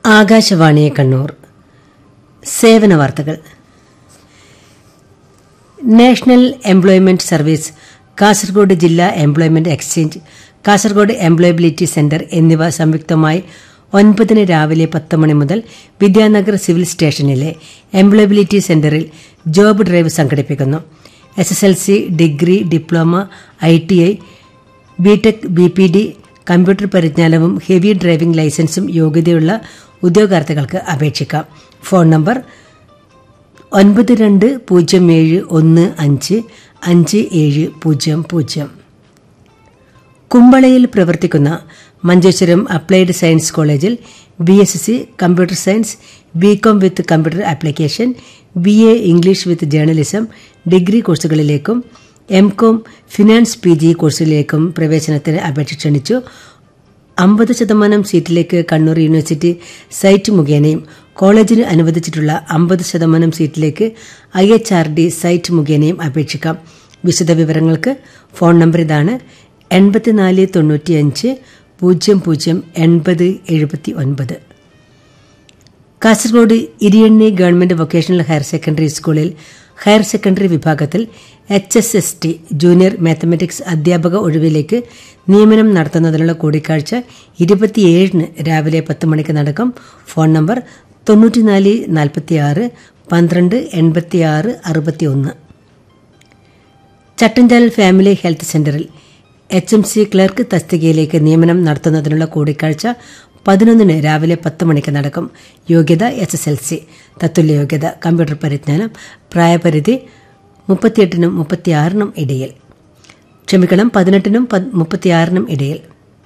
ആകാശവാണി കണ്ണൂർ സേവന വാർത്തകൾ national employment service Kasaragod ജില്ലാ employment exchange Kasaragod employability centre എന്നിവ സംയുക്തമായി ഒൻപതിന് രാവിലെ പത്ത് മണി മുതൽ വിദ്യാനഗർ സിവിൽ സ്റ്റേഷനിലെ എംപ്ലോയബിലിറ്റി സെന്ററിൽ ജോബ് ഡ്രൈവ് സംഘടിപ്പിക്കുന്നു S S L C degree diploma I T I BTech B P D computer പരിജ്ഞാനവും ഹെവി ഡ്രൈവിംഗ് ലൈസൻസും യോഗ്യതയുള്ള ഉദ്യോഗാർത്ഥികൾക്ക് അപേക്ഷിക്കാം ഫോൺ നമ്പർ ഒൻപത് രണ്ട് പൂജ്യം ഏഴ് ഒന്ന് അഞ്ച് അഞ്ച് ഏഴ് പൂജ്യം പൂജ്യം കുമ്പളയിൽ പ്രവർത്തിക്കുന്ന മഞ്ചേശ്വരം അപ്ലൈഡ് സയൻസ് കോളേജിൽ B S C computer science B com with computer application B A English with journalism degree കോഴ്സുകളിലേക്കും M com finance P G കോഴ്സിലേക്കും പ്രവേശനത്തിന് അപേക്ഷ ക്ഷണിച്ചു അമ്പത് ശതമാനം സീറ്റിലേക്ക് കണ്ണൂർ യൂണിവേഴ്സിറ്റി സൈറ്റ് മുഖേനയും കോളേജിന് അനുവദിച്ചിട്ടുള്ള അമ്പത് ശതമാനം സീറ്റിലേക്ക് I H R D site മുഖേനയും അപേക്ഷിക്കാം വിശദ വിവരങ്ങൾക്ക് ഫോൺ നമ്പർ ഇതാണ് എൺപത്തിനാല് തൊണ്ണൂറ്റിയഞ്ച് പൂജ്യം പൂജ്യം എൺപത് എഴുപത്തി ഒൻപത് Kasaragod Iriyanni government vocational higher secondary സ്കൂളിൽ ഹയർ സെക്കൻഡറി വിഭാഗത്തിൽ H S S T junior mathematics അധ്യാപക ഒഴിവിലേക്ക് നിയമനം നടത്തുന്നതിനുള്ള കൂടിക്കാഴ്ച ഇരുപത്തിയേഴിന് രാവിലെ പത്ത് മണിക്ക് നടക്കും ഫോൺ നമ്പർ തൊണ്ണൂറ്റിനാല് നാൽപ്പത്തിയാറ് പന്ത്രണ്ട് എൺപത്തിയാറ് അറുപത്തിയൊന്ന് ചട്ടഞ്ചാൽ ഫാമിലി ഹെൽത്ത് സെന്ററിൽ എച്ച് എം സി ക്ലർക്ക് തസ്തികയിലേക്ക് നിയമനം നടത്തുന്നതിനുള്ള കൂടിക്കാഴ്ച പതിനൊന്നിന് രാവിലെ പത്ത് മണിക്ക് നടക്കും യോഗ്യത എസ് എസ് എൽ സി തത്തുല്യ യോഗ്യത കമ്പ്യൂട്ടർ പരിജ്ഞാനം പ്രായപരിധി മുപ്പത്തിയെട്ടിനും മുപ്പത്തിയാറിനും ഇടയിൽ ക്ഷമിക്കണം പതിനെട്ടിനും മുപ്പത്തിയാറിനും ഇടയിൽ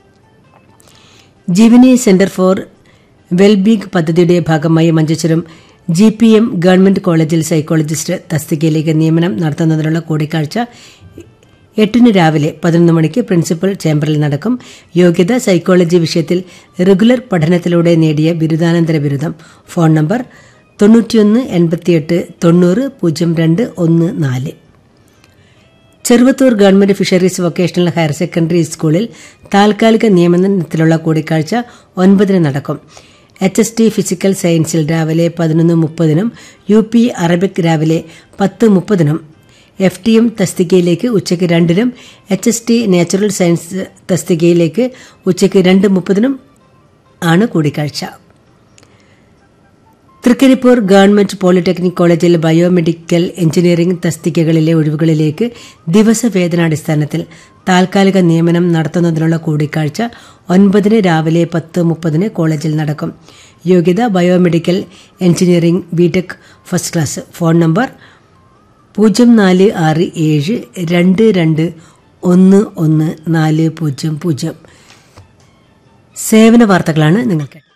ജീവനി സെന്റർ ഫോർ വെൽബീങ് പദ്ധതിയുടെ ഭാഗമായി Manjeshwaram G P M government കോളേജിൽ സൈക്കോളജിസ്റ്റ് തസ്തികയിലേക്ക് നിയമനം നടത്തുന്നതിനുള്ള കൂടിക്കാഴ്ച എട്ടിന് രാവിലെ പതിനൊന്ന് മണിക്ക് പ്രിൻസിപ്പൽ ചേംബറിൽ നടക്കും യോഗ്യത സൈക്കോളജി വിഷയത്തിൽ റെഗുലർ പഠനത്തിലൂടെ നേടിയ ബിരുദാനന്തര ബിരുദം ഫോൺ നമ്പർ തൊണ്ണൂറ്റിയൊന്ന് എൺപത്തിയെട്ട് തൊണ്ണൂറ് പൂജ്യം രണ്ട് ഒന്ന് നാല് Cheruvathur government fisheries vocational higher secondary സ്കൂളിൽ താൽക്കാലിക നിയമനത്തിലുള്ള കൂടിക്കാഴ്ച ഒൻപതിന് നടക്കും എച്ച് എസ് ടി ഫിസിക്കൽ സയൻസിൽ രാവിലെ പതിനൊന്ന് മുപ്പതിനും യു പി അറബിക് രാവിലെ പത്ത് മുപ്പതിനും എഫ് ടി എം തസ്തികയിലേക്ക് ഉച്ചയ്ക്ക് രണ്ടിനും H S T natural science തസ്തികയിലേക്ക് ഉച്ചയ്ക്ക് രണ്ട് മുപ്പതിനും ആണ് കൂടിക്കാഴ്ച തൃക്കരിപ്പൂർ ഗവൺമെന്റ് പോളിടെക്നിക് കോളേജിൽ ബയോമെഡിക്കൽ എഞ്ചിനീയറിംഗ് തസ്തികകളിലെ ഒഴിവുകളിലേക്ക് ദിവസവേതനാടിസ്ഥാനത്തിൽ താൽക്കാലിക നിയമനം നടത്തുന്നതിനുള്ള കൂടിക്കാഴ്ച ഒൻപതിന് രാവിലെ പത്ത് മുപ്പതിന് കോളേജിൽ നടക്കും യോഗ്യത biomedical engineering BTech first class phone number പൂജ്യം നാല് ആറ് ഏഴ് രണ്ട് രണ്ട് ഒന്ന് ഒന്ന് നാല് പൂജ്യം പൂജ്യം സേവന വാർത്തകളാണ് നിങ്ങൾക്ക്